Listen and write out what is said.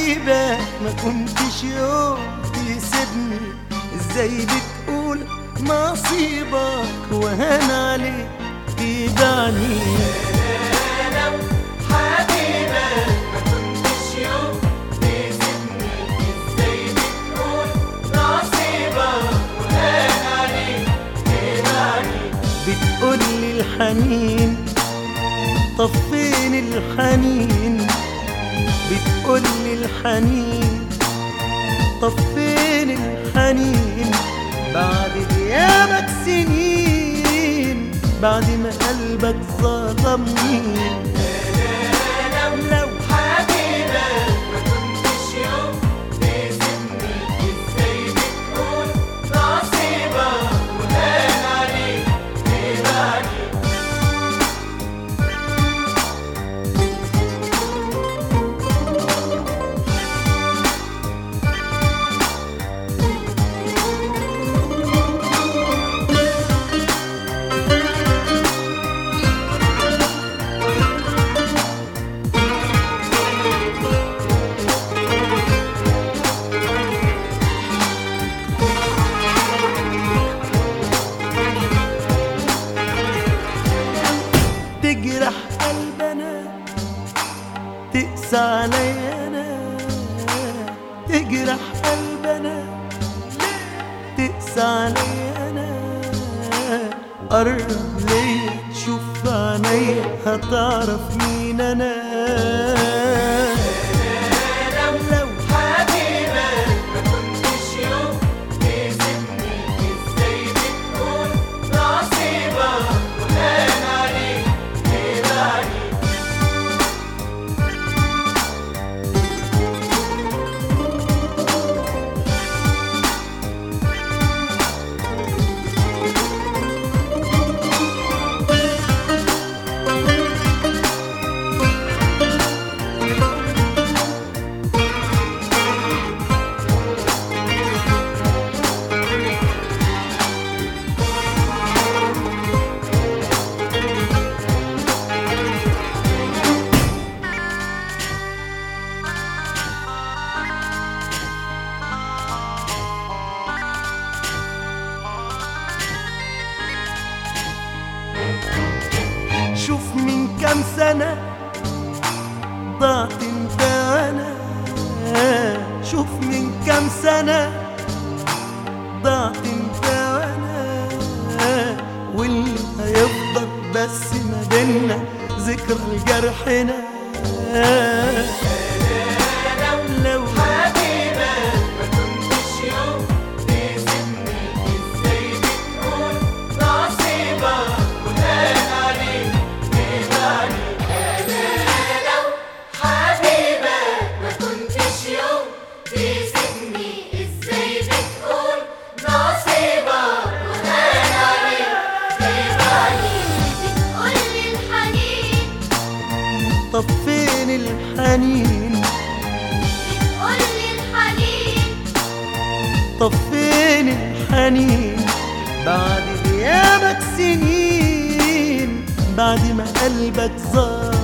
حبيبك ما كنتش يوم تسيبني ازاي بتقول نصيبك وهان عليك تدعني بتقول لي الحنين طب فين الحنين بتقول لي الحنين طب فين الحنين بعد غيابك سنين بعد ما قلبك ظلمني لو تجرح قلبنا تقسى عليا انا تجرح قلبنا تقسى عليا انا قرب ليا شوف في عينيا هتعرف مين انا لو شوف من كام سنة ضعت انت وانا شوف من كام سنة ضعت انت وانا واللي هيفضل بس ما بينا ذكرى لجرحنا لو ما كنتش يوم تسيبني ازاي بتقول نصيبك وهان عليك تبعني بتقولي الحنين طب فين الحنين بتقولي الحنين طب فين الحنين بعد غيابك سنين بعد ما قلبك ظهر